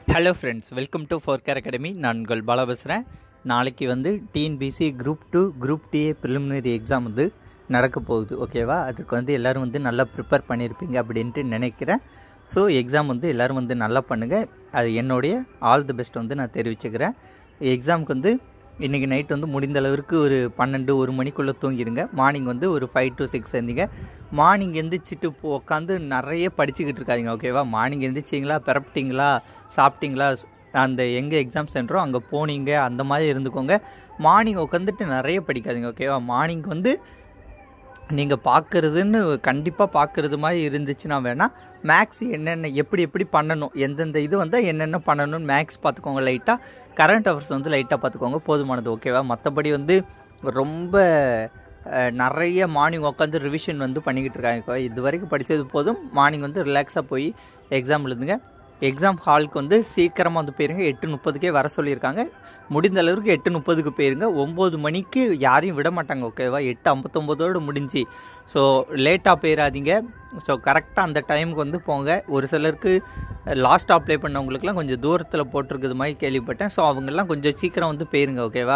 hello friends welcome to four care academy நான் உங்கள் பாலா பேசுகிறேன் நாளைக்கு வந்து TNPSC group two group two A preliminary exam வந்து நடக்க போகுது ஓகேவா அதுக்கு வந்து எல்லோரும் வந்து நல்லா ப்ரிப்பேர் பண்ணியிருப்பீங்க அப்படின்ட்டு நினைக்கிறேன் ஸோ எக்ஸாம் வந்து எல்லோரும் வந்து நல்லா பண்ணுங்கள் அது என்னுடைய ஆல் தி பெஸ்ட் வந்து நான் தெரிவிச்சுக்கிறேன் எக்ஸாமுக்கு வந்து இன்றைக்கி நைட் வந்து முடிந்த அளவிற்கு ஒரு பன்னெண்டு ஒரு மணிக்குள்ளே தூங்கிடுங்க மார்னிங் வந்து ஒரு ஃபைவ் டு சிக்ஸ் இருந்தீங்க மார்னிங் எந்திரிச்சிட்டு இப்போ உட்காந்து நிறைய படிச்சுக்கிட்டு இருக்காதிங்க ஓகேவா மார்னிங் எந்திரிச்சிங்களா பிறப்பிட்டிங்களா சாப்பிட்டீங்களா அந்த எங்கே எக்ஸாம் சென்டரோ அங்கே போனீங்க அந்த மாதிரி இருந்துக்கோங்க மார்னிங் உட்காந்துட்டு நிறைய படிக்காதீங்க ஓகேவா மார்னிங் வந்து நீங்கள் பார்க்குறதுன்னு கண்டிப்பாக பார்க்குறது மாதிரி இருந்துச்சுன்னா வேணால் மேக்ஸ் என்னென்ன எப்படி எப்படி பண்ணணும் எந்தெந்த இது வந்தால் என்னென்ன பண்ணணும்னு மேக்ஸ் பார்த்துக்கோங்க லைட்டாக கரண்ட் அஃபேர்ஸ் வந்து லைட்டாக பார்த்துக்கோங்க போதுமானது ஓகேவா மற்றபடி வந்து ரொம்ப அஹ், நிறைய மார்னிங் உட்காந்து ரிவிஷன் வந்து பண்ணிக்கிட்டு இருக்காங்க இது வரைக்கும் படித்தது போதும் மார்னிங் வந்து ரிலாக்ஸாக போய் எக்ஸாம் எழுதுங்க எக்ஸாம் ஹாலுக்கு வந்து சீக்கிரமாக வந்து போயிருங்க எட்டு முப்பதுக்கே வர சொல்லியிருக்காங்க முடிந்த அளவுக்கு எட்டு முப்பதுக்கு போயிருங்க ஒம்பது மணிக்கு யாரையும் விட மாட்டாங்க ஓகேவா எட்டு ஐம்பத்தொம்போதோடு முடிஞ்சு ஸோ லேட்டாக போயிடாதீங்க ஸோ கரெக்டாக அந்த டைமுக்கு வந்து போங்க ஒரு சிலருக்கு லாஸ்ட் அப்ளை பண்ணவங்களுக்குலாம் கொஞ்சம் தூரத்தில் போட்டிருக்குது மாதிரி கேள்விப்பட்டேன் ஸோ அவங்கெல்லாம் கொஞ்சம் சீக்கிரம் வந்து போயிருங்க ஓகேவா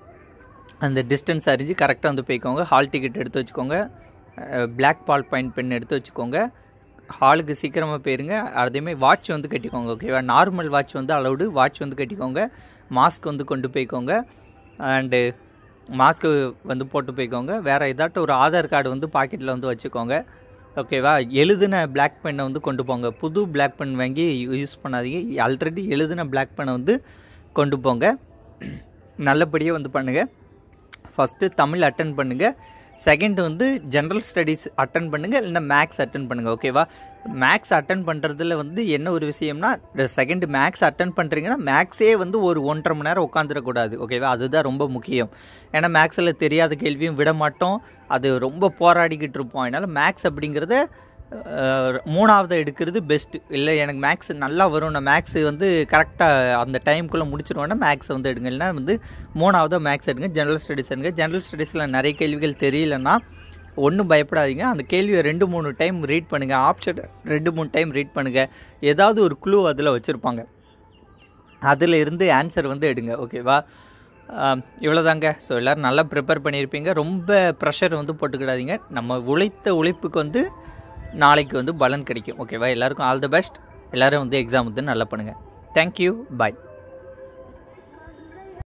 அந்த டிஸ்டன்ஸ் அறிஞ்சு கரெக்டாக வந்து போய்க்கோங்க ஹால் டிக்கெட் எடுத்து வச்சுக்கோங்க பிளாக் பால் பாயிண்ட் பென் எடுத்து வச்சுக்கோங்க ஹாலுக்கு சீக்கிரமாக போயிருங்க அதேமாதிரி வாட்ச் வந்து கட்டிக்கோங்க ஓகேவா நார்மல் வாட்ச் வந்து அலௌடு வாட்ச் வந்து கட்டிக்கோங்க மாஸ்க் வந்து கொண்டு போய்க்கோங்க அண்டு மாஸ்க்கு வந்து போட்டு போய்க்கோங்க வேறு ஏதாட்டும் ஒரு ஆதார் கார்டு வந்து பாக்கெட்டில் வந்து வச்சுக்கோங்க ஓகேவா எழுதின பிளாக் பென்னை வந்து கொண்டு போங்க புது பிளாக் பென் வாங்கி யூஸ் பண்ணாதீங்க ஆல்ரெடி எழுதின பிளாக் பென்னை வந்து கொண்டு போங்க நல்லபடியாக வந்து பண்ணுங்கள் ஃபஸ்ட்டு தமிழ் அட்டன் பண்ணுங்கள் செகண்ட் வந்து ஜென்ரல் ஸ்டடீஸ் அட்டன் பண்ணுங்கள் இல்லைன்னா மேக்ஸ் அட்டன் பண்ணுங்கள் ஓகேவா மேக்ஸ் அட்டன் பண்ணுறதுல வந்து என்ன ஒரு விஷயம்னா செகண்ட் மேக்ஸ் அட்டன் பண்ணுறீங்கன்னா மேக்ஸே வந்து ஒரு ஒன்றரை மணி நேரம் உட்காந்துடக்கூடாது ஓகேவா அதுதான் ரொம்ப முக்கியம் ஏன்னா மேக்ஸில் தெரியாத கேள்வியும் விட மாட்டோம் அது ரொம்ப போராடிக்கிட்டு இருப்போம் அதனால் மேக்ஸ் அப்படிங்கிறத அஹ், மூணாவது எடுக்கிறது பெஸ்ட்டு இல்லை எனக்கு மேக்ஸ் நல்லா வரும் நான் மேக்ஸ் வந்து கரெக்டாக அந்த டைம்குள்ளே முடிச்சிருவேன்னா மேக்ஸ் வந்து எடுங்க இல்லைன்னா வந்து மூணாவது மேக்ஸ் எடுங்க ஜென்ரல் ஸ்டடீஸ் எடுங்க ஜென்ரல் ஸ்டடீஸில் நிறைய கேள்விகள் தெரியலன்னா ஒன்றும் பயப்படாதீங்க அந்த கேள்வியை ரெண்டு மூணு டைம் ரீட் பண்ணுங்கள் ஆப்ஷன் ரெண்டு மூணு டைம் ரீட் பண்ணுங்கள் ஏதாவது ஒரு க்ளூ அதில் வச்சுருப்பாங்க அதில் இருந்து ஆன்சர் வந்து எடுங்க ஓகேவா இவ்வளோதாங்க ஸோ எல்லோரும் நல்லா ப்ரிப்பேர் பண்ணியிருப்பீங்க ரொம்ப ப்ரெஷர் வந்து போட்டுக்கிடாதீங்க நம்ம உழைத்த உழைப்புக்கு வந்து நாளைக்கு வந்து பலன் கிடைக்கும் ஓகேவா எல்லாருக்கும் ஆல் தி பெஸ்ட் எல்லோரும் வந்து எக்ஸாம் வந்து நல்லா பண்ணுங்கள் தேங்க்யூ பாய்